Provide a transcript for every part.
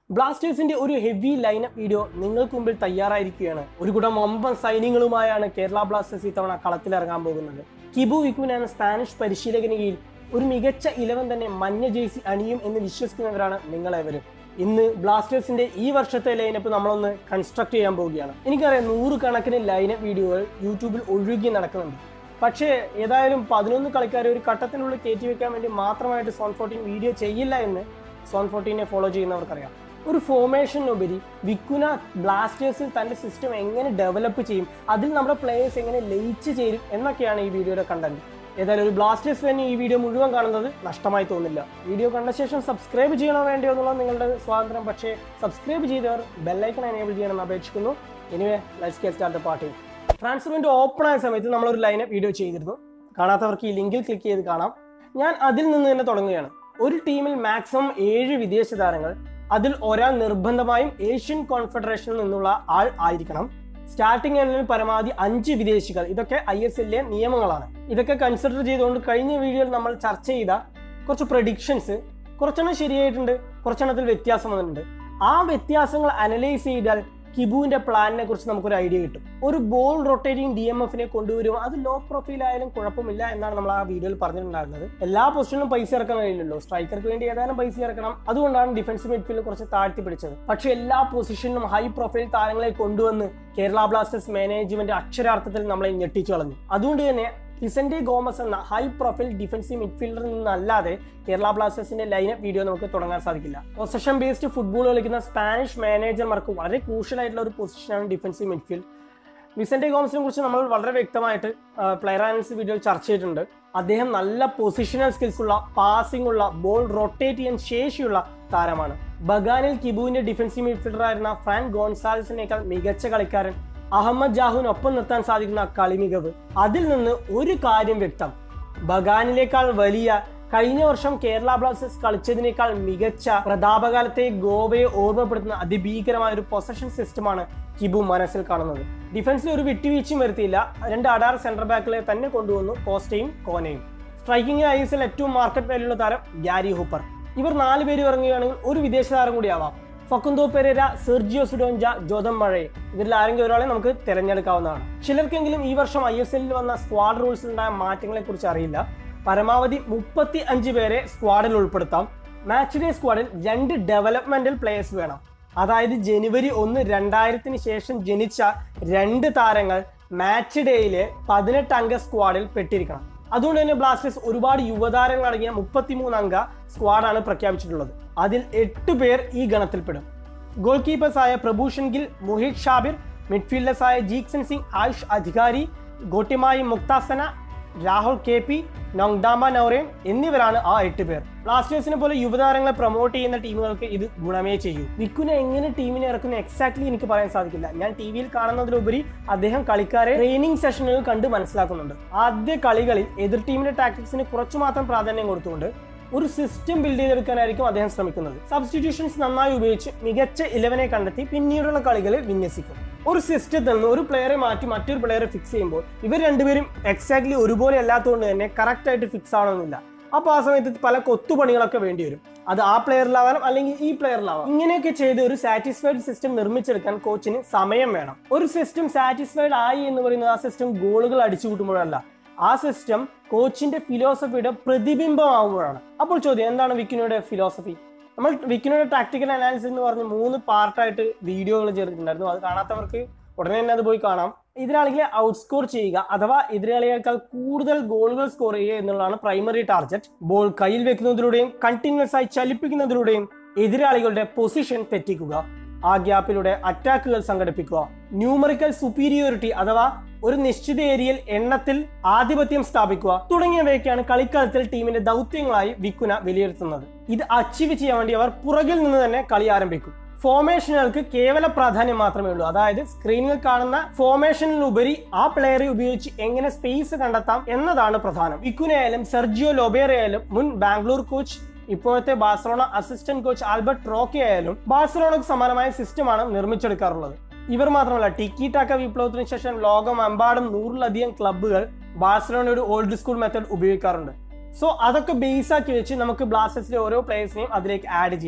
ബ്ലാസ്റ്റേഴ്സിന്റെ ഒരു heavy lineup video നിങ്ങൾക്ക് മുമ്പിൽ തയ്യാറായിരിക്കുകയാണ് ഒരു കൂട്ടം വമ്പൻ സൈന്യങ്ങളുമായാണ് കേരള ബ്ലാസ്റ്റേഴ്സ് ഇത്തവണ കളത്തിലിറങ്ങാൻ പോകുന്നത് കിബു വിക്കുൻ എന്ന സ്പാനിഷ് പരിശീലകന് കീഴിൽ ഒരു മികച്ച ഇലവൻ തന്നെ മഞ്ഞ ജേഴ്സി അണിയും എന്ന് വിശ്വസിക്കുന്നവരാണ് നിങ്ങളെവരും ഇന്ന് ബ്ലാസ്റ്റേഴ്സിന്റെ ഈ വർഷത്തെ ലൈനപ്പ് നമ്മളൊന്ന് കൺസ്ട്രക്ട് ചെയ്യാൻ പോവുകയാണ് എനിക്കറിയാം നൂറുകണക്കിന് ലൈനപ്പ് വീഡിയോകൾ യൂട്യൂബിൽ ഒഴുകി നടക്കുന്നുണ്ട് പക്ഷേ ഏതായാലും പതിനൊന്ന് കളിക്കാരെ ഒരു ഘട്ടത്തിനുള്ളിൽ കയറ്റി വെക്കാൻ വേണ്ടി മാത്രമായിട്ട് സോൺ ഫോർട്ടീൻ വീഡിയോ ചെയ്യില്ല എന്ന് സോൺ ഫോർട്ടീനെ ഫോളോ ചെയ്യുന്നവർക്കറിയാം ഒരു ഫോർമേഷനുപരി വിക്കുന ബ്ലാസ്റ്റേഴ്സിൽ തന്റെ സിസ്റ്റം എങ്ങനെ ഡെവലപ്പ് ചെയ്യും അതിൽ നമ്മുടെ പ്ലേയേഴ്സ് എങ്ങനെ ലയിച്ച് ചേരും എന്നൊക്കെയാണ് ഈ വീഡിയോയുടെ കണ്ടന്റ് ഏതായാലും ഒരു ബ്ലാസ്റ്റേഴ്സ് ഫാൻ ഈ വീഡിയോ മുഴുവൻ കാണുന്നത് നഷ്ടമായി തോന്നില്ല വീഡിയോ കണ്ട ശേഷം സബ്സ്ക്രൈബ് ചെയ്യണോ വേണ്ടിയോ എന്നുള്ളത് നിങ്ങളുടെ സ്വാതന്ത്ര്യം പക്ഷേ സബ്സ്ക്രൈബ് ചെയ്തവർ ബെല്ലൈക്കൺ എനേബിൾ ചെയ്യണമെന്ന് അപേക്ഷിക്കുന്നു anyway let's get start party transfer window open ആയ സമയത്ത് നമ്മളൊരു ലൈനപ്പ് വീഡിയോ ചെയ്തിരുന്നു കാണാത്തവർക്ക് ഈ ലിങ്കിൽ ക്ലിക്ക് ചെയ്ത് കാണാം ഞാൻ അതിൽ നിന്ന് തന്നെ തുടങ്ങുകയാണ് ഒരു ടീമിൽ മാക്സിമം ഏഴ് വിദേശ താരങ്ങൾ അതിൽ ഒരാൾ നിർബന്ധമായും ഏഷ്യൻ കോൺഫെഡറേഷനിൽ നിന്നുള്ള ആൾ ആയിരിക്കണം സ്റ്റാർട്ടിംഗ് എണ്ണിൽ പരമാവധി അഞ്ച് വിദേശികൾ ഇതൊക്കെ ഐ എസ് എല്ലിലെ നിയമങ്ങളാണ് ഇതൊക്കെ കൺസിഡർ ചെയ്തുകൊണ്ട് കഴിഞ്ഞ വീഡിയോയിൽ നമ്മൾ ചർച്ച ചെയ്ത കുറച്ച് പ്രഡിക്ഷൻസ് കുറച്ചെണ്ണം ശരിയായിട്ടുണ്ട് കുറച്ചെണ്ണത്തിൽ വ്യത്യാസം വന്നിട്ടുണ്ട് ആ വ്യത്യാസങ്ങൾ അനലൈസ് ചെയ്താൽ കിബുവിന്റെ പ്ലാനിനെ കുറിച്ച് നമുക്കൊരു ഐഡിയ കിട്ടും ഒരു ബോൾ റൊട്ടേറ്റിംഗ് ഡി എം എഫിനെ കൊണ്ടുവരും അത് ലോ പ്രൊഫൈൽ ആയാലും കുഴപ്പമില്ല എന്നാണ് നമ്മൾ ആ വീഡിയോയിൽ പറഞ്ഞിട്ടുണ്ടായിരുന്നത് എല്ലാ പൊസിഷനിലും പൈസ ഇറക്കാൻ കഴിയില്ലല്ലോ സ്ട്രൈക്കർക്ക് വേണ്ടി ഏതായാലും പൈസ ഇറക്കണം അതുകൊണ്ടാണ് ഡിഫൻസ് മിഡ്ഫീൽഡ് കുറച്ച് താഴ്ത്തി പിടിച്ചത് പക്ഷേ എല്ലാ പൊസിഷനിലും ഹൈ പ്രൊഫൈൽ താരങ്ങളെ കൊണ്ടുവന്ന് കേരള ബ്ലാസ്റ്റേഴ്സ് മാനേജ്മെന്റ് അക്ഷരാർത്ഥത്തിൽ നമ്മളെ ഞെട്ടിച്ചു കളഞ്ഞു അതുകൊണ്ട് തന്നെ വിസന്റെ ഗോമസ് എന്ന ഹൈ പ്രൊഫൈൽ ഡിഫൻസീവ് മിഡ്ഫീൽഡറിൽ നിന്നല്ലാതെ കേരള ബ്ലാസ്റ്റേഴ്സിന്റെ ലൈനപ്പ് വീഡിയോ നമുക്ക് തുടങ്ങാൻ സാധിക്കില്ല പൊസഷൻ ബേസ്ഡ് ഫുട്ബോൾ കളിക്കുന്ന സ്പാനിഷ് മാനേജർമാർക്ക് വളരെ ക്രൂഷ്യൽ ആയിട്ടുള്ള ഒരു പൊസിഷനാണ് ഡിഫൻസീവ് മിഡ്ഫീൽഡ് വിസന്റെ ഗോമസിനെ കുറിച്ച് നമ്മൾ വളരെ വ്യക്തമായിട്ട് പ്ലെയർ അനാലിസിസ് വീഡിയോയിൽ ചർച്ച ചെയ്തിട്ടുണ്ട് അദ്ദേഹം നല്ല പൊസിഷണൽ സ്കിൽസ് ഉള്ള പാസിംഗ് ഉള്ള ബോൾ റൊട്ടേറ്റ് ചെയ്യാൻ ശേഷിയുള്ള താരമാണ് ബഗാനിൽ കിബുവിന്റെ ഡിഫൻസീവ് മിഡ്ഫീൽഡർ ആയിരുന്ന ഫ്രാൻ ഗോൺസാൽസിനേക്കാൾ മികച്ച കളിക്കാരൻ അഹമ്മദ് ജാഹുവിനൊപ്പം നിർത്താൻ സാധിക്കുന്ന കളി മികവ് അതിൽ നിന്ന് ഒരു കാര്യം വ്യക്തം ബഗാനിലേക്കാൾ വലിയ കഴിഞ്ഞ വർഷം കേരള ബ്ലാസ്റ്റേഴ്സ് കളിച്ചതിനേക്കാൾ മികച്ച പ്രതാപകാലത്തെ ഗോവയെ ഓർമ്മപ്പെടുത്തുന്ന അതിഭീകരമായ ഒരു പൊസഷൻ സിസ്റ്റമാണ് കിബു മനസ്സിൽ കാണുന്നത് ഡിഫൻസിൽ ഒരു വിട്ടുവീഴ്ചയും വരുത്തിയില്ല രണ്ട് അഡാർ സെന്റർ ബാക്കിലെ തന്നെ കൊണ്ടുവന്നു കോസ്റ്റയും കോനയും സ്ട്രൈക്കിംഗ് ഐ എസ് എൽ ഏറ്റവും മാർക്കറ്റ് വാല്യുള്ള താരം ഗ്യാരി ഹൂപ്പർ ഇവർ നാല് പേര് ഇറങ്ങുകയാണെങ്കിൽ ഒരു വിദേശ താരം കൂടിയാവാം ഫക്കുന്തോ പെരേര സെർജിയോ സുഡോഞ്ച ജോതം മഴയെ ഇതിൽ ആരെങ്കിലും ഒരാളെ നമുക്ക് തിരഞ്ഞെടുക്കാവുന്നതാണ് ചിലർക്കെങ്കിലും ഈ വർഷം ഐ എസ് എല്ലിൽ വന്ന സ്ക്വാഡ് റൂൾസിൽ ഉണ്ടായ മാറ്റങ്ങളെ കുറിച്ച് അറിയില്ല പരമാവധി മുപ്പത്തി അഞ്ച് പേരെ സ്ക്വാഡിൽ ഉൾപ്പെടുത്താം മാച്ച് ഡേ സ്ക്വാഡിൽ രണ്ട് ഡെവലപ്മെന്റൽ പ്ലേയേഴ്സ് വേണം അതായത് ജനുവരി ഒന്ന് രണ്ടായിരത്തിന് ശേഷം ജനിച്ച രണ്ട് താരങ്ങൾ മാച്ച് ഡേയിലെ പതിനെട്ട് അംഗ സ്ക്വാഡിൽ പെട്ടിരിക്കണം അതുകൊണ്ട് തന്നെ ബ്ലാസ്റ്റേഴ്സ് ഒരുപാട് യുവതാരങ്ങൾ അടങ്ങിയ മുപ്പത്തിമൂന്ന് അംഗ സ്ക്വാഡാണ് പ്രഖ്യാപിച്ചിട്ടുള്ളത് അതിൽ എട്ട് പേർ ഈ ഗണത്തിൽപ്പെടും ഗോൾ കീപ്പേഴ്സായ പ്രഭൂഷൺ ഗിൽ മുഹിത് ഷാബിർ മിഡ്ഫീൽഡേഴ്സായ ജീക്സൺ സിംഗ് ആയുഷ് അധികാരി ഗോട്ടിമായി മുക്താസന രാഹുൽ കെ പി നോങ്ഡാമ നൌറേം എന്നിവരാണ് ആ എട്ട് പേർ ബ്ലാസ്റ്റേഴ്സിനെ പോലെ യുവതാരങ്ങളെ പ്രൊമോട്ട് ചെയ്യുന്ന ടീമുകൾക്ക് ഇത് ഗുണമേ ചെയ്യൂ വിക്കുനെ എങ്ങനെ ടീമിനെ ഇറക്കുന്ന എക്സാക്ട്ലി എനിക്ക് പറയാൻ സാധിക്കില്ല ഞാൻ ടി വിയിൽ കാണുന്നതിലുപരി അദ്ദേഹം കളിക്കാരെ ട്രെയിനിങ് സെഷനുകൾ കണ്ട് മനസ്സിലാക്കുന്നുണ്ട് ആദ്യ കളികളിൽ എതിർ ടീമിന്റെ ടാക്ടിക്സിന് കുറച്ചു മാത്രം പ്രാധാന്യം കൊടുത്തുകൊണ്ട് ഒരു സിസ്റ്റം ബിൽഡ് ചെയ്തെടുക്കാനായിരിക്കും അദ്ദേഹം ശ്രമിക്കുന്നത് സബ്സ്റ്റിറ്റ്യൂഷൻസ് നന്നായി ഉപയോഗിച്ച് മികച്ച ഇലവനെ കണ്ടെത്തി പിന്നീടുള്ള കളികളിൽ വിന്യസിക്കും ഒരു സിസ്റ്റത്തിൽ നിന്ന് ഒരു പ്ലെയറെ മാറ്റി മറ്റൊരു പ്ലെയറെ ഫിക്സ് ചെയ്യുമ്പോൾ ഇവർ രണ്ടുപേരും എക്സാക്ട്ലി ഒരുപോലെ അല്ലാത്തതുകൊണ്ട് തന്നെ കറക്റ്റ് ആയിട്ട് ഫിക്സ് ആവണമെന്നില്ല അപ്പോൾ ആ സമയത്ത് പല കൊത്തുപണികളൊക്കെ വേണ്ടി വരും അത് ആ പ്ലെയറിലാവാം അല്ലെങ്കിൽ ഈ പ്ലെയറിലാവാം ഇങ്ങനെയൊക്കെ ചെയ്ത് ഒരു സാറ്റിസ്ഫൈഡ് സിസ്റ്റം നിർമ്മിച്ചെടുക്കാൻ കോച്ചിന് സമയം വേണം ഒരു സിസ്റ്റം സാറ്റിസ്ഫൈഡ് ആയി എന്ന് പറയുന്നത് ആ സിസ്റ്റം ഗോളുകൾ അടിച്ചു കൂട്ടുമ്പോഴല്ല ആ സിസ്റ്റം കോച്ചിന്റെ ഫിലോസഫിയുടെ പ്രതിബിംബമാകുമ്പോഴാണ് അപ്പോൾ ചോദ്യം എന്താണ് വിക്കിനോയുടെ ഫിലോസഫി നമ്മൾ വിക്കിനോയുടെ ടാക്ടിക്കൽ അനാലിസിസ് എന്ന് പറഞ്ഞ് മൂന്ന് പാർട്ടായിട്ട് വീഡിയോകൾ ചേർത്തിട്ടുണ്ടായിരുന്നു അത് കാണാത്തവർക്ക് ഉടനെ തന്നെ അത് പോയി കാണാം എതിരാളികളെ ഔട്ട്സ്കോർ ചെയ്യുക അഥവാ എതിരാളികളേക്കാൾ കൂടുതൽ ഗോളുകൾ സ്കോർ ചെയ്യുക എന്നുള്ളതാണ് പ്രൈമറി ടാർഗറ്റ് ബോൾ കയ്യിൽ വെക്കുന്നതിലൂടെയും കണ്ടിന്യൂസ് ആയി ചലിപ്പിക്കുന്നതിലൂടെയും എതിരാളികളുടെ പൊസിഷൻ തെറ്റിക്കുക ആ ഗ്യാപ്പിലൂടെ അറ്റാക്കുകൾ സംഘടിപ്പിക്കുക ന്യൂമറിക്കൽ സുപ്പീരിയോറിറ്റി അഥവാ ഒരു നിശ്ചിത ഏരിയയിൽ എണ്ണത്തിൽ ആധിപത്യം സ്ഥാപിക്കുക തുടങ്ങിയവയൊക്കെയാണ് കളിക്കളത്തിൽ ടീമിന്റെ ദൗത്യങ്ങളായി വിക്കുന വിലയിരുത്തുന്നത് ഇത് അച്ചീവ് ചെയ്യാൻ വേണ്ടി അവർ പുറകിൽ നിന്ന് തന്നെ കളി ആരംഭിക്കും ഫോർമേഷനുകൾക്ക് കേവല പ്രാധാന്യം മാത്രമേ ഉള്ളൂ അതായത് സ്ക്രീനിൽ കാണുന്ന ഫോർമേഷനിലുപരി ആ പ്ലെയറെ ഉപയോഗിച്ച് എങ്ങനെ സ്പേസ് കണ്ടെത്താം എന്നതാണ് പ്രധാനം വിക്കുനയായാലും സെർജിയോ ലൊബേറയായാലും മുൻ ബാംഗ്ലൂർ കോച്ച് ഇപ്പോഴത്തെ Barcelona assistant coach Albert Roca ആയാലും ബാഴ്സലോണക്ക് സമാനമായ സിസ്റ്റമാണ് നിർമ്മിച്ചെടുക്കാറുള്ളത് ഇവർ മാത്രമല്ല ടിക്കി ടാക്ക വിപ്ലവത്തിന് ശേഷം ലോകമെമ്പാടും നൂറിലധികം ക്ലബ്ബുകൾ ബാഴ്സലോണ ഒരു ഓൾഡ് സ്കൂൾ മെത്തേഡ് ഉപയോഗിക്കാറുണ്ട് സോ അതൊക്കെ ബേസ് ആക്കി വെച്ച് നമുക്ക് ബ്ലാസ്റ്റേഴ്സിലെ ഓരോ പ്ലേയേഴ്സിനെയും അതിലേക്ക് ആഡ് ചെയ്യാം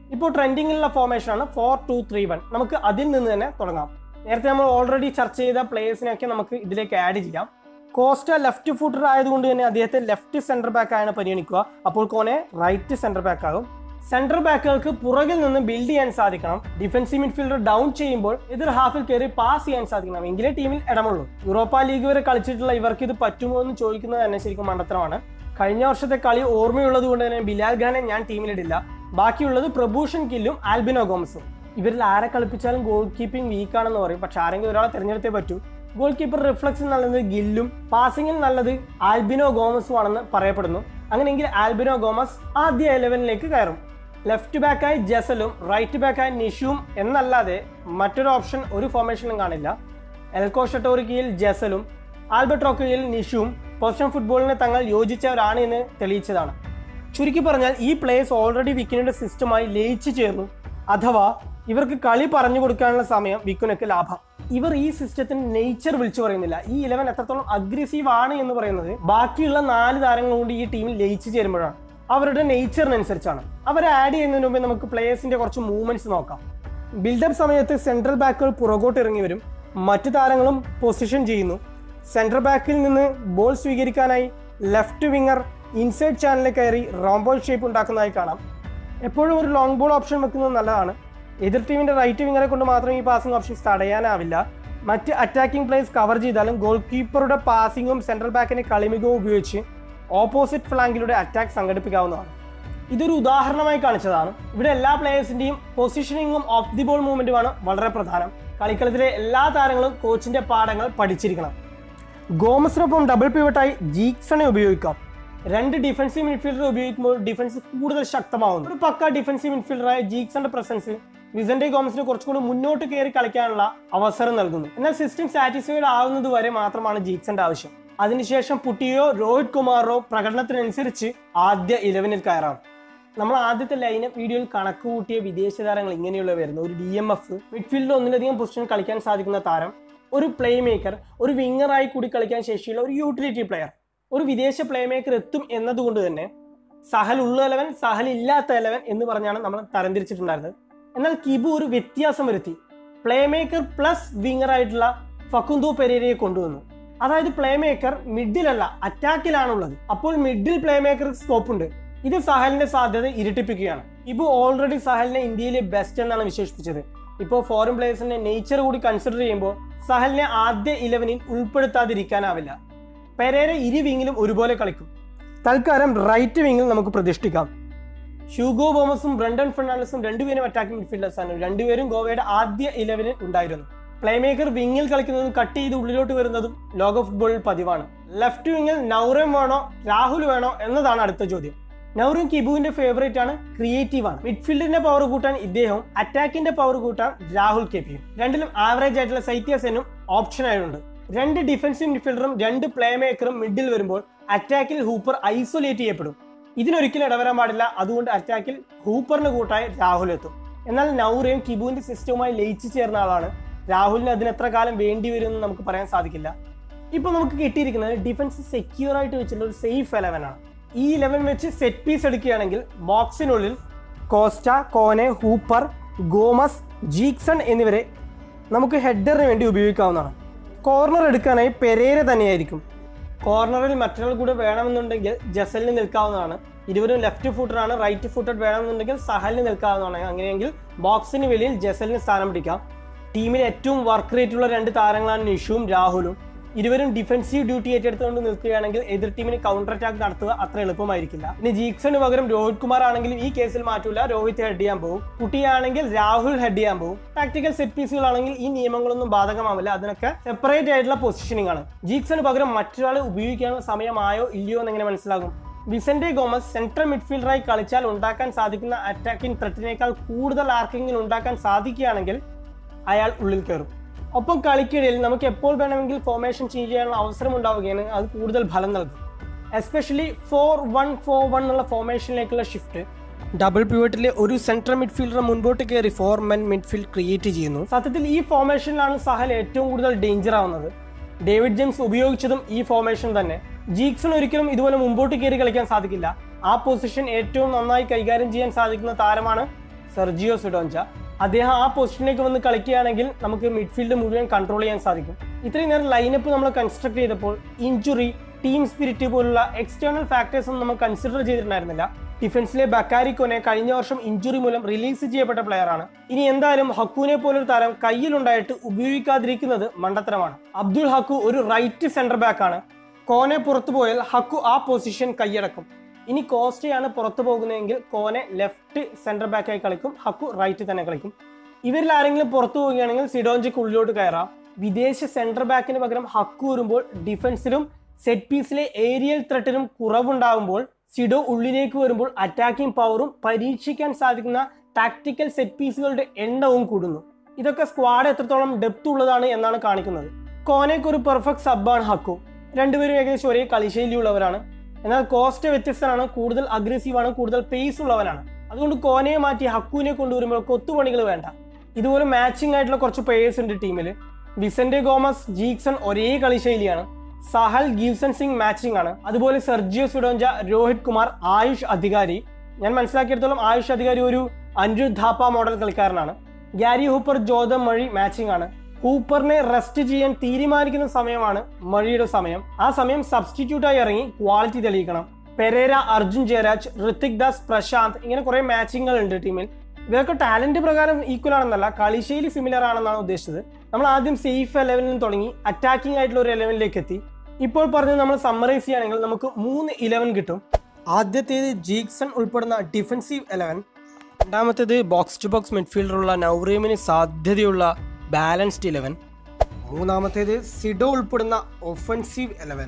ഇപ്പോൾ ട്രെൻഡിങ്ങിലുള്ള ഫോർമേഷനാണ് ഫോർ ടു ത്രീ വൺ നമുക്ക് അതിൽ നിന്ന് തന്നെ തുടങ്ങാം നേരത്തെ നമ്മൾ ഓൾറെഡി ചർച്ച ചെയ്ത പ്ലേയേഴ്സിനെയൊക്കെ നമുക്ക് ഇതിലേക്ക് ആഡ് ചെയ്യാം കോസ്റ്റ ലെഫ്റ്റ് ഫുട്ടർ ആയതുകൊണ്ട് തന്നെ അദ്ദേഹത്തെ ലെഫ്റ്റ് സെന്റർ ബാക്ക് ആണ് പരിഗണിക്കുക അപ്പോൾ കോനെ റൈറ്റ് സെന്റർ ബാക്ക് ആകും സെന്റർ ബാക്കുകൾക്ക് പുറകിൽ നിന്ന് ബിൽഡ് ചെയ്യാൻ സാധിക്കണം ഡിഫൻസീവ് മിഡ്ഫീൽഡർ ഡൗൺ ചെയ്യുമ്പോൾ എതിർ ഹാഫിൽ കയറി പാസ് ചെയ്യാൻ സാധിക്കണം എങ്കിലേ ടീമിൽ ഇടമുള്ളൂ യൂറോപ്പ ലീഗ് വരെ കളിച്ചിട്ടുള്ള ഇവർക്ക് ഇത് പറ്റുമോ എന്ന് ചോദിക്കുന്നത് തന്നെ ശരിക്കും മണ്ടത്തരമാണ് കഴിഞ്ഞ വർഷത്തെ കളി ഓർമ്മയുള്ളത് കൊണ്ട് തന്നെ ബിലാൽ ഖാനെ ഞാൻ ടീമിലിടില്ല ബാക്കിയുള്ളത് പ്രഭൂഷൺ കില്ലും ആൽബിനോ ഗോമസും ഇവരിൽ ആരെ കളിപ്പിച്ചാലും ഗോൾ കീപ്പിംഗ് വീക്ക് ആണെന്ന് പറയും പക്ഷെ ആരെങ്കിലും ഒരാളെ തിരഞ്ഞെടുത്തേ പറ്റൂ ഗോൾ കീപ്പർ റിഫ്ലക്സിൽ നല്ലത് ഗില്ലും പാസിംഗിൽ നല്ലത് ആൽബിനോ ഗോമസും ആണെന്ന് പറയപ്പെടുന്നു അങ്ങനെയെങ്കിൽ ആൽബിനോ ഗോമസ് ആദ്യ ഇലവനിലേക്ക് കയറും ലെഫ്റ്റ് ബാക്കായി ജസലും റൈറ്റ് ബാക്കായി നിഷുവും എന്നല്ലാതെ മറ്റൊരു ഓപ്ഷൻ ഒരു ഫോർമേഷനിലും കാണില്ല എൽക്കോ ഷട്ടോറിക്കയിൽ ജസലും ആൽബർട്രോക്കയിൽ നിഷുവും പൊസിഷൻ ഫുട്ബോളിന് തങ്ങൾ യോജിച്ചവരാണ് എന്ന് തെളിയിച്ചതാണ് ചുരുക്കി പറഞ്ഞാൽ ഈ പ്ലേയേഴ്സ് ഓൾറെഡി വിക്കിനിയുടെ സിസ്റ്റമായി ലയിച്ചു ചേർന്നു അഥവാ ഇവർക്ക് കളി പറഞ്ഞു കൊടുക്കാനുള്ള സമയം വിക്കുനൊക്കെ ലാഭം ഇവർ ഈ സിസ്റ്റത്തിന് നേച്ചർ വിളിച്ചു പറയുന്നില്ല ഈ ഇലവൻ എത്രത്തോളം അഗ്രസീവ് ആണ് എന്ന് പറയുന്നത് ബാക്കിയുള്ള നാല് താരങ്ങൾ കൊണ്ട് ഈ ടീമിൽ ലയിച്ചു ചേരുമ്പോഴാണ് അവരുടെ നേച്ചറിനനുസരിച്ചാണ് അവരെ ആഡ് ചെയ്യുന്നതിന് മുമ്പേ നമുക്ക് പ്ലേയേഴ്സിന്റെ കുറച്ച് മൂവ്മെന്റ്സ് നോക്കാം ബിൽഡപ്പ് സമയത്ത് സെൻട്രൽ ബാക്കുകൾ പുറകോട്ട് ഇറങ്ങി വരും മറ്റു താരങ്ങളും പൊസിഷൻ ചെയ്യുന്നു സെൻട്രൽ ബാക്കിൽ നിന്ന് ബോൾ സ്വീകരിക്കാനായി ലെഫ്റ്റ് വിങ്ങർ ഇൻസൈഡ് ചാനലിൽ കയറി റോംബോൾ ഷേപ്പ് ഉണ്ടാക്കുന്നതായി കാണാം എപ്പോഴും ഒരു ലോങ് ബോൾ ഓപ്ഷൻ വെക്കുന്നത് നല്ലതാണ് എതിർ ടീമിന്റെ റൈറ്റ് വിങ്ങറെ കൊണ്ട് മാത്രം ഈ പാസിംഗ് ഓപ്ഷൻസ് തടയാനാവില്ല മറ്റ് അറ്റാക്കിംഗ് പ്ലേസ് കവർ ചെയ്താലും ഗോൾ കീപ്പറുടെ പാസിംഗും സെൻട്രൽ ബാക്കിന്റെ കളിമികവും ഉപയോഗിച്ച് ഓപ്പോസിറ്റ് ഫ്ലാങ്കിലൂടെ അറ്റാക്ക് സംഘടിപ്പിക്കാവുന്നതാണ് ഇതൊരു ഉദാഹരണമായി കാണിച്ചതാണ് ഇവിടെ എല്ലാ പ്ലേയേഴ്സിന്റെയും പൊസിഷനിങ്ങും ഓഫ് ദി ബോൾ മൂവ്മെന്റുമാണ് വളരെ പ്രധാനം കളിക്കളത്തിലെ എല്ലാ താരങ്ങളും കോച്ചിന്റെ പാഠങ്ങൾ പഠിച്ചിരിക്കണം ഗോമസിനൊപ്പം ഡബിൾ പിവട്ടായി ജീക്സണെ ഉപയോഗിക്കാം രണ്ട് ഡിഫൻസീവ് മിഡ്ഫീൽഡർ ഉപയോഗിക്കുമ്പോൾ ഡിഫൻസ് കൂടുതൽ ശക്തമാവുന്നു ഒരു പക്ക ഡിഫൻസീവ് മിഡ്ഫീൽഡറായ ജീക്സന്റെ പ്രസൻസ് വിസന്റെ ഗോമസിന് കുറച്ചുകൂടി മുന്നോട്ട് കയറി കളിക്കാനുള്ള അവസരം നൽകുന്നു എന്നാൽ സിസ്റ്റം സാറ്റിസ്ഫൈഡ് ആവുന്നത് വരെ മാത്രമാണ് ജീക്സന്റെ ആവശ്യം അതിനുശേഷം പുട്ടിയോ രോഹിത് കുമാറോ പ്രകടനത്തിനനുസരിച്ച് ആദ്യ ഇലവനിൽ കയറാം നമ്മൾ ആദ്യത്തെ ലൈനപ്പ് വീഡിയോയിൽ കണക്ക് കൂട്ടിയ വിദേശ താരങ്ങൾ ഇങ്ങനെയുള്ളവയായിരുന്നു ഒരു ഡി എം എഫ് മിഡ്ഫീൽഡിൽ ഒന്നിലധികം പൊസിഷൻ കളിക്കാൻ സാധിക്കുന്ന താരം ഒരു പ്ലേ മേക്കർ ഒരു വിങ്ങറായി കൂടി കളിക്കാൻ ശേഷിയുള്ള ഒരു യൂട്ടിലിറ്റി പ്ലെയർ ഒരു വിദേശ പ്ലേ മേക്കർ എത്തും എന്നതുകൊണ്ട് തന്നെ സഹൽ ഉള്ള ഇലവൻ സഹൽ ഇല്ലാത്ത ഇലവൻ എന്ന് പറഞ്ഞാണ് നമ്മൾ തരംതിരിച്ചിട്ടുണ്ടായിരുന്നത് എന്നാൽ കിബു ഒരു വ്യത്യാസം വരുത്തി പ്ലേ മേക്കർ പ്ലസ് വിങ്ങർ ആയിട്ടുള്ള ഫക്കുന്തോ പെരേരയെ കൊണ്ടുവന്നു അതായത് പ്ലേ മേക്കർ മിഡിലല്ല അറ്റാക്കിലാണുള്ളത് അപ്പോൾ മിഡിൽ പ്ലേ മേക്കർ സ്കോപ്പ് ഉണ്ട് ഇത് സഹലിന്റെ സാധ്യത ഇരട്ടിപ്പിക്കുകയാണ് ഇബു ഓൾറെഡി സഹലിനെ ഇന്ത്യയിലെ ബെസ്റ്റ് എന്നാണ് വിശേഷിപ്പിച്ചത് ഇപ്പോൾ ഫോറിൻ പ്ലേയേഴ്സിന്റെ നേച്ചർ കൂടി കൺസിഡർ ചെയ്യുമ്പോൾ സഹലിനെ ആദ്യ ഇലവനിൽ ഉൾപ്പെടുത്താതിരിക്കാനാവില്ല പെരേര ഇരു വിങ്ങിലും ഒരുപോലെ കളിക്കും തൽക്കാലം റൈറ്റ് വിങ്ങിൽ നമുക്ക് പ്രതിഷ്ഠിക്കാം ഹ്യൂഗോ ബോമസും ബ്രണ്ടൻ ഫെർണാണ്ടസും രണ്ടുപേരും അറ്റാക്കിംഗ് മിഡ്ഫീൽഡേഴ്സാണ് രണ്ടുപേരും ഗോവയുടെ ആദ്യ ഇലവനിൽ ഉണ്ടായിരുന്നു പ്ലേമേക്കർ വിങ്ങിൽ കളിക്കുന്നതും കട്ട് ചെയ്ത് ഉള്ളിലോട്ട് വരുന്നതും ലോക ഫുട്ബോളിൽ പതിവാണ് ലെഫ്റ്റ് വിങ്ങിൽ നൗറം വേണോ രാഹുൽ വേണോ എന്നതാണ് അടുത്ത ചോദ്യം നൗറും കിബുവിന്റെ ഫേവറേറ്റ് ആണ് ക്രിയേറ്റീവ് ആണ് മിഡ്ഫീൽഡിന്റെ പവർ കൂട്ടാൻ ഇദ്ദേഹവും അറ്റാക്കിന്റെ പവർ കൂട്ടാൻ രാഹുൽ കെ പിയും രണ്ടിലും ആവറേജ് ആയിട്ടുള്ള സൈത്യാസനും ഓപ്ഷൻ ആയിട്ടുണ്ട് രണ്ട് ഡിഫൻസീവ് മിഡ്ഫീൽഡറും രണ്ട് പ്ലേ മേക്കറും മിഡിൽ വരുമ്പോൾ അറ്റാക്കിൽ ഹൂപ്പർ ഐസൊലേറ്റ് ചെയ്യപ്പെടും ഇതിനൊരിക്കലും ഇടവരാൻ പാടില്ല അതുകൊണ്ട് അറ്റാക്കിൽ ഹൂപ്പറിന് കൂട്ടായി രാഹുൽ എത്തും എന്നാൽ നൗറയും കിബുവിന്റെ സിസ്റ്റവുമായി ലയിച്ചു ചേർന്ന ആളാണ് രാഹുലിന് അതിന് എത്ര കാലം വേണ്ടി വരും എന്ന് നമുക്ക് പറയാൻ സാധിക്കില്ല ഇപ്പൊ നമുക്ക് കിട്ടിയിരിക്കുന്നത് ഡിഫൻസ് സെക്യൂർ ആയിട്ട് വെച്ചിട്ടുള്ള ഒരു സേഫ് ഇലവൻ ആണ് ഈ ഇലവൻ വെച്ച് സെറ്റ് പീസ് എടുക്കുകയാണെങ്കിൽ ബോക്സിനുള്ളിൽ Costa Kone Hooper Gomez Jeakson എന്നിവരെ നമുക്ക് ഹെഡറിന് വേണ്ടി ഉപയോഗിക്കാവുന്നതാണ് കോർണർ എടുക്കാനായി പെരേര തന്നെയായിരിക്കും കോർണറിൽ മറ്റൊരാൾ കൂടെ വേണമെന്നുണ്ടെങ്കിൽ ജസലിന് നിൽക്കാവുന്നതാണ് ഇരുവരും ലെഫ്റ്റ് ഫുട്ടറാണ് റൈറ്റ് ഫുട്ടഡ് വേണമെന്നുണ്ടെങ്കിൽ സഹലിന് നിൽക്കാവുന്നതാണ് അങ്ങനെയെങ്കിൽ ബോക്സിന് വെളിയിൽ ജസലിന് സ്ഥാനം പിടിക്കാം ടീമിൽ ഏറ്റവും വർക്ക് റേറ്റ് ഉള്ള രണ്ട് താരങ്ങളാണ് നിഷുവും രാഹുലും ഇരുവരും ഡിഫൻസീവ് ഡ്യൂട്ടി ഏറ്റെടുത്തുകൊണ്ട് നിൽക്കുകയാണെങ്കിൽ എതിർ ടീമിന് കൗണ്ടർ അറ്റാക്ക് നടത്തുക അത്ര എളുപ്പമായിരിക്കില്ല ഇനി ജീക്സന് പകരം രോഹിത് കുമാർ ആണെങ്കിലും ഈ കേസിൽ മാറ്റൂല രോഹിത് ഹെഡ് ചെയ്യാൻ പോകും കുട്ടിയാണെങ്കിൽ രാഹുൽ ഹെഡ് ചെയ്യാൻ പോകും ടാക്ടിക്കൽ സെറ്റ് പീസുകളാണെങ്കിൽ ഈ നിയമങ്ങളൊന്നും ബാധകമാവില്ല അതിനൊക്കെ സെപ്പറേറ്റ് ആയിട്ടുള്ള പൊസിഷനിങ് ആണ് ജീക്സന് പകരം മറ്റൊരാൾ ഉപയോഗിക്കാനുള്ള സമയമായോ ഇല്ലയോ എന്ന് എങ്ങനെ മനസ്സിലാകും വിസന്റെ ഗോമസ് സെൻട്രൽ മിഡ്ഫീൽഡറായി കളിച്ചാൽ ഉണ്ടാക്കാൻ സാധിക്കുന്ന അറ്റാക്കിംഗ് ത്രെറ്റിനേക്കാൾ കൂടുതൽ ആർക്കെങ്കിലും ഉണ്ടാക്കാൻ സാധിക്കുകയാണെങ്കിൽ അയാൾ ഉള്ളിൽ കയറും ഒപ്പം കളിക്കിടയിൽ നമുക്ക് എപ്പോൾ വേണമെങ്കിൽ ഫോർമേഷൻ ചേഞ്ച് ചെയ്യാനുള്ള അവസരം ഉണ്ടാവുകയാണ് അത് കൂടുതൽ ഫലം നൽകും especially four one four one എന്നുള്ള ഫോർമേഷനിലേക്കുള്ള ഷിഫ്റ്റ് ഡബിൾ പിവറ്റിലെ ഒരു സെൻട്രൽ മിഡ്ഫീൽഡർ മുൻപോട്ട് കയറി ഫോർ മെൻ മിഡ്ഫീൽഡ് ക്രിയേറ്റ് ചെയ്യുന്നു സത്യത്തിൽ ഈ ഫോർമേഷനിലാണ് സഹൽ ഏറ്റവും കൂടുതൽ ഡേഞ്ചർ ആവുന്നത് ഡേവിഡ് ജെയിംസ് ഉപയോഗിച്ചതും ഈ ഫോർമേഷൻ തന്നെ ജീക്സൺ ഒരിക്കലും ഇതുപോലെ മുമ്പോട്ട് കയറി കളിക്കാൻ സാധിക്കില്ല ആ പൊസിഷൻ ഏറ്റവും നന്നായി കൈകാര്യം ചെയ്യാൻ സാധിക്കുന്ന താരമാണ് സെർജിയോ സുഡോഞ്ച അദ്ദേഹം ആ പൊസിഷനിലേക്ക് വന്ന് കളിക്കുകയാണെങ്കിൽ നമുക്ക് മിഡ്ഫീൽഡ് മുഴുവൻ കൺട്രോൾ ചെയ്യാൻ സാധിക്കും ഇത്രയും നേരം ലൈനപ്പ് നമ്മൾ കൺസ്ട്രക്ട് ചെയ്തപ്പോൾ ഇഞ്ചുറി ടീം സ്പിരിറ്റ് പോലുള്ള എക്സ്റ്റേണൽ ഫാക്ടേഴ്സ് ഒന്നും നമ്മൾ കൺസിഡർ ചെയ്തിട്ടുണ്ടായിരുന്നില്ല ഡിഫൻസിലെ ബക്കാരിക്കോനെ കഴിഞ്ഞ വർഷം ഇഞ്ചുറി മൂലം റിലീസ് ചെയ്യപ്പെട്ട പ്ലെയറാണ് ഇനി എന്തായാലും ഹക്കുവിനെ പോലൊരു താരം കയ്യിലുണ്ടായിട്ട് ഉപയോഗിക്കാതിരിക്കുന്നത് മണ്ടത്തരമാണ് അബ്ദുൾ ഹക്കു ഒരു റൈറ്റ് സെന്റർ ബാക്ക് ആണ് കോനെ പുറത്തു പോയാൽ ഹക്കു ആ പൊസിഷൻ കൈയടക്കും ഇനി കോസ്റ്റയാണ് പുറത്തു പോകുന്നതെങ്കിൽ കോനെ ലെഫ്റ്റ് സെന്റർ ബാക്കായി കളിക്കും ഹക്കു റൈറ്റ് തന്നെ കളിക്കും ഇവരിൽ ആരെങ്കിലും പുറത്തു പോവുകയാണെങ്കിൽ സിഡോഞ്ചിക്ക് ഉള്ളിലോട്ട് കയറാം വിദേശ സെന്റർ ബാക്കിന് പകരം ഹക്കു വരുമ്പോൾ ഡിഫൻസിലും സെറ്റ് പീസിലെ ഏരിയൽ ത്രെട്ടിനും കുറവുണ്ടാകുമ്പോൾ സിഡോ ഉള്ളിലേക്ക് വരുമ്പോൾ അറ്റാക്കിംഗ് പവറും പരീക്ഷിക്കാൻ സാധിക്കുന്ന ടാക്ടിക്കൽ സെറ്റ് പീസുകളുടെ എണ്ണവും കൂടുന്നു ഇതൊക്കെ സ്ക്വാഡ് എത്രത്തോളം ഡെപ്ത് ഉള്ളതാണ് എന്നാണ് കാണിക്കുന്നത് കോനയ്ക്ക് ഒരു പെർഫെക്റ്റ് സബ്ബാണ് ഹക്കു രണ്ടുപേരും ഏകദേശം ഒരേ കളിശൈലിയുള്ളവരാണ് എന്നാൽ കോസ്റ്റ് വ്യത്യസ്തനാണ് കൂടുതൽ അഗ്രസീവാണ് കൂടുതൽ പേസ് ഉള്ളവനാണ് അതുകൊണ്ട് കോനയെ മാറ്റി ഹക്കുവിനെ കൊണ്ടുവരുമ്പോൾ കൊത്തുപണികൾ വേണ്ട ഇതുപോലെ മാച്ചിങ് ആയിട്ടുള്ള കുറച്ച് പേയേഴ്സ് ഉണ്ട് ടീമിൽ വിസന്റെ ഗോമസ് ജീക്സൺ ഒരേ കളിശൈലിയാണ് സഹൽ ഗീവ്സൺ സിംഗ് മാച്ചിങ് ആണ് അതുപോലെ സെർജിയോ സുഡോഞ്ച രോഹിത് കുമാർ ആയുഷ് അധികാരി ഞാൻ മനസ്സിലാക്കിയെടുത്തോളം ആയുഷ് അധികാരി ഒരു അനിരുദ്ധ് ധാപ്പ മോഡൽ കളിക്കാരനാണ് Gary Hooper Jordan Murray matching ആണ് ഹൂപ്പറിനെ റെസ്റ്റ് ചെയ്യാൻ തീരുമാനിക്കുന്ന സമയമാണ് മഴിയുടെ സമയം ആ സമയം സബ്സ്റ്റിറ്റ്യൂട്ടായി ഇറങ്ങി ക്വാളിറ്റി തെളിയിക്കണം പെരേര അർജുൻ ജയരാജ് ഋത്തിക് ദാസ് പ്രശാന്ത് ഇങ്ങനെ കുറെ മാച്ചിങ്ങുകൾ ഉണ്ട് ടീമിൽ ഇവരൊക്കെ ടാലന്റ് പ്രകാരം ഈക്വൽ ആണെന്നല്ല കളിശൈലി സിമിലർ ആണെന്നാണ് ഉദ്ദേശിച്ചത് നമ്മൾ ആദ്യം സേഫ് ഇലവനിൽ തുടങ്ങി അറ്റാക്കിംഗ് ആയിട്ടുള്ള ഒരു ഇലവനിലേക്ക് എത്തി ഇപ്പോൾ പറഞ്ഞ് നമ്മൾ സമ്മറൈസ് ചെയ്യുകയാണെങ്കിൽ നമുക്ക് മൂന്ന് ഇലവൻ കിട്ടും ആദ്യത്തേത് ജീക്സൺ ഉൾപ്പെടുന്ന ഡിഫൻസീവ് ഇലവൻ രണ്ടാമത്തേത് ബോക്സ് ടു ബോക്സ് മിഡ്ഫീൽഡറുള്ള നൗറീമിന് സാധ്യതയുള്ള ബാലൻസ്ഡ് ഇലവൻ മൂന്നാമത്തേത് സിഡോ ഉൾപ്പെടുന്ന ഒഫൻസീവ് ഇലവൻ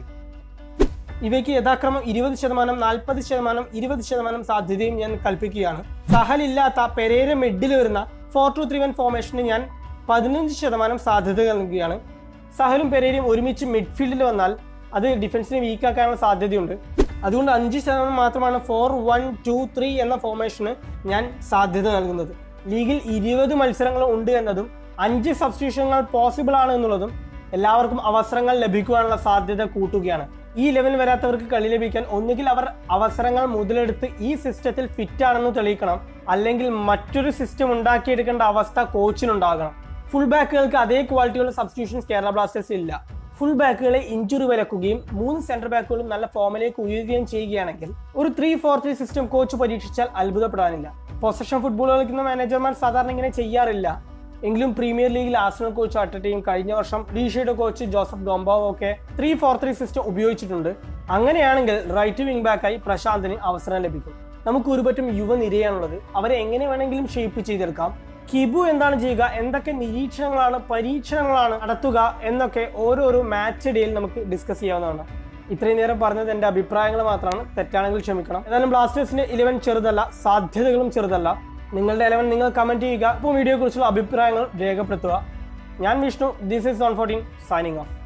ഇവയ്ക്ക് യഥാക്രമം ഇരുപത് ശതമാനം നാൽപ്പത് ശതമാനം ഇരുപത് ശതമാനം സാധ്യതയും ഞാൻ കൽപ്പിക്കുകയാണ് സഹലില്ലാത്ത പെരേര മിഡിൽ വരുന്ന ഫോർ ടു ത്രീ വൺ ഫോർമേഷന് ഞാൻ പതിനഞ്ച് ശതമാനം സാധ്യത നൽകുകയാണ് സഹലും പെരേരയും ഒരുമിച്ച് മിഡ്ഫീൽഡിൽ വന്നാൽ അത് ഡിഫൻസിനെ വീക്കാക്കാനുള്ള സാധ്യതയുണ്ട് അതുകൊണ്ട് അഞ്ച് ശതമാനം മാത്രമാണ് ഫോർ വൺ ടു ത്രീ എന്ന ഫോർമേഷന് ഞാൻ സാധ്യത നൽകുന്നത് ലീഗിൽ ഇരുപത് മത്സരങ്ങൾ ഉണ്ട് എന്നതും അഞ്ച് സബ്സ്റ്റിറ്റ്യൂഷനുകൾ പോസിബിൾ ആണ് എന്നുള്ളതും എല്ലാവർക്കും അവസരങ്ങൾ ലഭിക്കുവാനുള്ള സാധ്യത കൂട്ടുകയാണ് ഈ ലെവൽ വരാത്തവർക്ക് കളി ലഭിക്കാൻ ഒന്നുകിൽ അവർ അവസരങ്ങൾ മുതലെടുത്ത് ഈ സിസ്റ്റത്തിൽ ഫിറ്റ് ആണെന്ന് തെളിയിക്കണം അല്ലെങ്കിൽ മറ്റൊരു സിസ്റ്റം ഉണ്ടാക്കിയെടുക്കേണ്ട അവസ്ഥ കോച്ചിനുണ്ടാകണം ഫുൾ ബാക്കുകൾക്ക് അതേ ക്വാളിറ്റിയുള്ള സബ്സ്റ്റിറ്റ്യൂഷൻസ് കേരള ബ്ലാസ്റ്റേഴ്സ് ഇല്ല ഫുൾ ബാക്കുകളെ ഇഞ്ചുറി വിലക്കുകയും മൂന്ന് സെന്റർ ബാക്കുകളും നല്ല ഫോമിലേക്ക് ഉയരുകയും ചെയ്യുകയാണെങ്കിൽ ഒരു three four three system coach പരീക്ഷിച്ചാൽ അത്ഭുതപ്പെടാനില്ല പൊസഷൻ ഫുട്ബോൾ കളിക്കുന്ന മാനേജർമാർ സാധാരണ ഇങ്ങനെ ചെയ്യാറില്ല എങ്കിലും പ്രീമിയർ ലീഗിൽ ആർസണൽ കോച്ച് അറ്റ ടീം കഴിഞ്ഞ വർഷം ഡീഷയുടെ കോച്ച് ജോസഫ് ഡോംബാവോ ഒക്കെ ത്രീ ഫോർ ത്രീ സിസ്റ്റം ഉപയോഗിച്ചിട്ടുണ്ട് അങ്ങനെയാണെങ്കിൽ റൈറ്റ് വിംഗ് ബാക്കായി പ്രശാന്തിന് അവസരം ലഭിക്കും നമുക്ക് ഒരുപറ്റം യുവനിരയാണുള്ളത് അവരെ എങ്ങനെ വേണമെങ്കിലും ഷേപ്പ് ചെയ്തെടുക്കാം കിബു എന്താണ് ചെയ്യുക എന്തൊക്കെ നിരീക്ഷണങ്ങളാണ് പരീക്ഷണങ്ങളാണ് നടത്തുക എന്നൊക്കെ ഓരോരോ മാച്ച് ഡേയിൽ നമുക്ക് ഡിസ്കസ് ചെയ്യാവുന്നതാണ് ഇത്രയും നേരം പറഞ്ഞത് എൻ്റെ അഭിപ്രായങ്ങൾ മാത്രമാണ് തെറ്റാണെങ്കിൽ ക്ഷമിക്കണം എന്നാലും ബ്ലാസ്റ്റേഴ്സിന്റെ ഇലവൻ ചെറുതല്ല സാധ്യതകളും ചെറുതല്ല നിങ്ങളുടെ ഇലവൻ നിങ്ങൾ കമന്റ് ചെയ്യുക ഇപ്പോൾ വീഡിയോയെ കുറിച്ചുള്ള അഭിപ്രായങ്ങൾ രേഖപ്പെടുത്തുക ഞാൻ Vishnu this is on fourteen signing of